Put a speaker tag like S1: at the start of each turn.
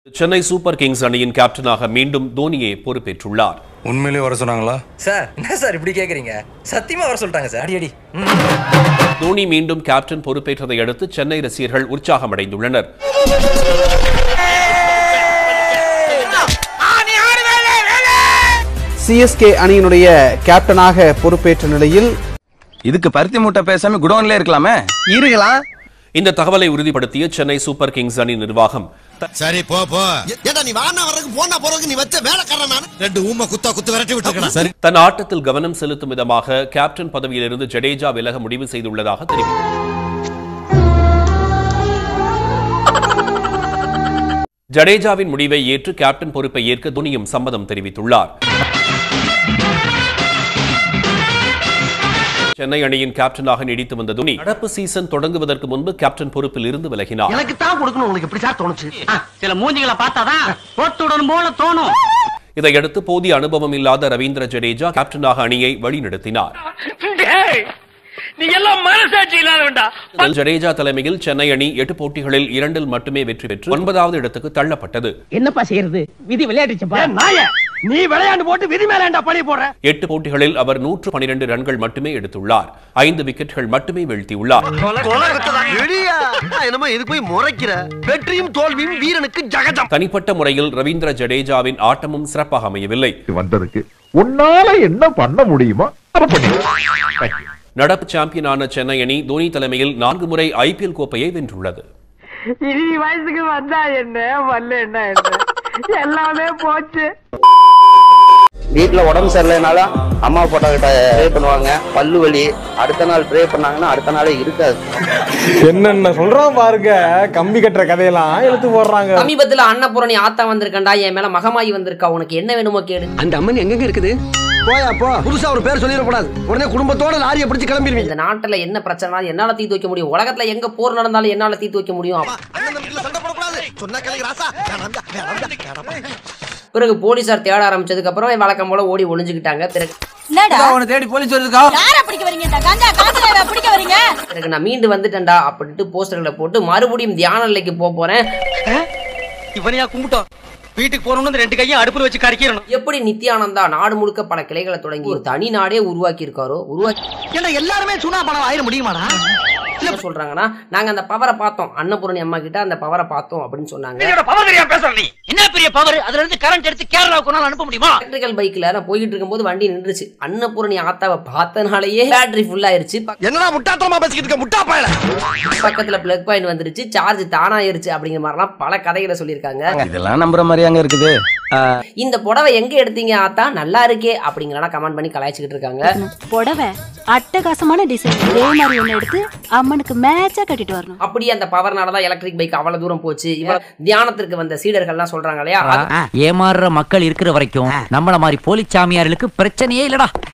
S1: Chennai super Kings அணியின் கேப்டனாக மீண்டும் தோனியை பொறுப்பேற்றுள்ளார்
S2: உண்மையிலேயே வர சொன்னாங்களா
S3: சார் என்ன சார் இப்படி கேக்குறீங்க சத்தியமா வர சொல்லிட்டாங்க சார் அடி அடி
S1: தோனி மீண்டும் கேப்டன் பொறுப்பேற்றதை அடுத்து சென்னை ரசிகர்கள் உற்சாகமடைந்துள்ளனர்
S4: சிஎஸ்கே அணியினுடைய கேப்டனாக பொறுப்பேற்ற நிலையில்
S2: இதுக்கு பருத்தி மூட்டை பேசாம குடோன்ல இருக்கலாமே
S4: இருக்கலாம்
S1: இந்த தகவலை உறுதிப்படுத்திய சென்னை சூப்பர் கிங்ஸ் அணி நிர்வாகம் த-
S5: சரி போ போ ஏடா நீ வானா வர்றதுக்கு போனா போறதுக்கு நீ வச்ச வேலைக்காரன் நான் ரெண்டு ஊம குத்தா குத்து விரட்டி விட்டுருக்கா சரி
S1: தன் ஆட்டத்தில் கவனம் செலுத்தும் விதமாக கேப்டன் பதவியிலிருந்து ஜடேஜா விலக முடிவு செய்துள்ளதாக தெரிவித்தார் ஜடேஜாவின் முடிவை ஏற்று கேப்டன் பொறுப்பை ஏற்க துனியும் சம்மதம் தெரிவித்துள்ளார் சென்னை அணியின் கேப்டனாக நீடித்து வந்த துனி நடப்பு சீசன் தொடங்குவதற்கு முன்பு கேப்டன் பொறுப்பில் இருந்து விலகினார்
S6: எனக்கு தான் கொடுக்கணும் உனக்கு எப்படி சார் தோணுச்சு சில மூஞ்சிகளை பார்த்தாதான் போட்டுடன் போல தோணும்
S1: இதையடுத்து போதிய அனுபவம் இல்லாத ரவீந்திர ஜடேஜா கேப்டனாக அணியை வழிநடத்தினார்
S6: நீ எல்லாம் மனசாட்சி இல்லாதவன்டா
S1: ஜடேஜா தலைமையில் சென்னை அணி எட்டு போட்டிகளில் இரண்டில் மட்டுமே வெற்றி பெற்று ஒன்பதாவது இடத்துக்கு தள்ளப்பட்டது
S6: என்னப்பா செய்யறது விதி விளையாட்டுச்சப்பா நாய நீ விளையாண்டு போட்டு விதி மேலேண்டா பழி போடுற
S1: எட்டு போட்டிகளில் அவர் நூற்று பனிரெண்டு ரன்கள் மட்டுமே எடுத்துள்ளார் ஐந்து விக்கெட்டுகள் மட்டுமே வீழ்த்தியுள்ளார்
S5: என்னமா இது போய் முறைக்கிற வெற்றியும் தோல்வியும் வீரனுக்கு ஜகஜம்
S1: தனிப்பட்ட முறையில் ரவீந்திர ஜடேஜாவின் ஆட்டமும் சிறப்பாக அமையவில்லை
S7: வந்ததுக்கு உன்னால என்ன பண்ண முடியுமோ அதை பண்ணி
S1: நடப்பு சாம்பியனான சென்னை அணி தோனி தலைமையில் நான்கு முறை ஐபிஎல் கோப்பையை வென்றுள்ளது
S6: இனி வயசுக்கு வந்தா என்ன வரல என்ன என்ன எல்லாமே போச்சு
S8: வீட்டுல உடம்பு சரியில்லைனாலும் அம்மா போட்டோ கிட்ட ப்ரே பண்ணுவாங்க பல்லு வலி அடுத்த நாள் ப்ரே பண்ணாங்கன்னா அடுத்த நாளே இருக்காது
S9: என்னென்ன சொல்றான் பாருங்க கம்பி கட்டுற கதையெல்லாம் எடுத்து போடுறாங்க
S10: சமீபத்துல அன்னபூரணி ஆத்தா வந்திருக்கண்டா என் மேல மகமாயி வந்திருக்கா உனக்கு என்ன வேணுமோ கேடு
S6: அந்த அம்மன் எங்கெங்க இருக்குது போயா போ புதுசா ஒரு பேர் சொல்லிடக்கூடாது உடனே குடும்பத்தோட லாரியை பிடிச்சு கிளம்பிடுவீங்க
S10: இந்த நாட்டுல என்ன பிரச்சனை என்னால தீர்த்து வைக்க முடியும் உலகத்துல எங்க போர் நடந்தாலும் என்னால தீர்த்து வைக்க முடியும்
S5: அண்ணன் தம்பிக்குள்ள சண்டை போடக்கூடாது சொன்னா கேளுங்க ராசா வேணாம்டா, வேணாம்டா, வேணாம்டா.
S10: பிறகு போலீசார் தேட ஆரம்பிச்சதுக்கு அப்புறம் வழக்கம் போல ஓடி ஒளிஞ்சுக்கிட்டாங்க பிறகு
S3: அவனை தேடி போலீஸ் வருதுக்கா
S10: பிறகு நான் மீண்டு வந்துட்டேன்டா அப்படின்ட்டு போஸ்டர்களை போட்டு மறுபடியும் தியான நிலைக்கு போக போறேன்
S6: இவனையா கும்பிட்டோம் வீட்டுக்கு போறோம்னு ரெண்டு கையும் அடுப்புல வச்சு கறிக்கிறணும்
S10: எப்படி நித்யானந்தா நாடு முழுக்க பல கிளைகளை தொடங்கி ஒரு தனி நாடே உருவாக்கி இருக்காரோ உருவாக்கி
S6: ஏன்னா எல்லாருமே சுனா பணம் ஆயிட முடியுமாடா
S10: என்ன சொல்றாங்கன்னா நாங்க அந்த பவரை பார்த்தோம் அன்னபூரணி அம்மா கிட்ட அந்த பவரை பார்த்தோம் அப்படின்னு சொன்னாங்க
S6: பவர் தெரியாம பேசுற நீ என்ன பெரிய பவர் அதுல இருந்து கரண்ட் எடுத்து கேரளாவுக்கு ஒரு நாள் அனுப்ப முடியுமா
S10: எலக்ட்ரிக்கல் பைக்ல நான் போயிட்டு இருக்கும்போது வண்டி நின்றுச்சு அன்னபூரணி ஆத்தாவை பார்த்தனாலேயே பேட்டரி ஃபுல் ஆயிருச்சு பக்க-
S5: என்னடா முட்டாத்தனமா பேசிக்கிட்டு இருக்க முட்டா பயல
S10: பக்கத்துல பிளக் பாயிண்ட் வந்துருச்சு சார்ஜ் தானாயிருச்சு அப்படிங்கிற மாதிரிலாம் பல கதைகளை சொல்லியிருக்காங்க
S2: இதெல்லாம் நம்புற மாதிரியாங்க இருக்குது
S10: இந்த புடவை எங்க எடுத்தீங்க ஆத்தா நல்லா இருக்கே அப்படிங்கிறலாம் கமெண்ட் பண்ணி கலாய்ச்சிக்கிட்டு இருக்காங்க
S11: புடவை அட்டகாசமான டிசைன் இதே மாதிரி ஒண்ணு எடுத்து அம்மனுக்கு மேட்சா கட்டிட்டு வரணும்
S10: அப்படியே அந்த பவர்னால தான் எலக்ட்ரிக் பைக் அவ்வளவு தூரம் போச்சு இவ்வளவு தியானத்திற்கு வந்த சீடர்கள்லாம் சொல்றாங்க இல்லையா அது-
S12: ஏமாறுற மக்கள் இருக்கிற வரைக்கும் நம்மள மாதிரி போலி சாமியார்களுக்கு பிரச்சனையே இல்லடா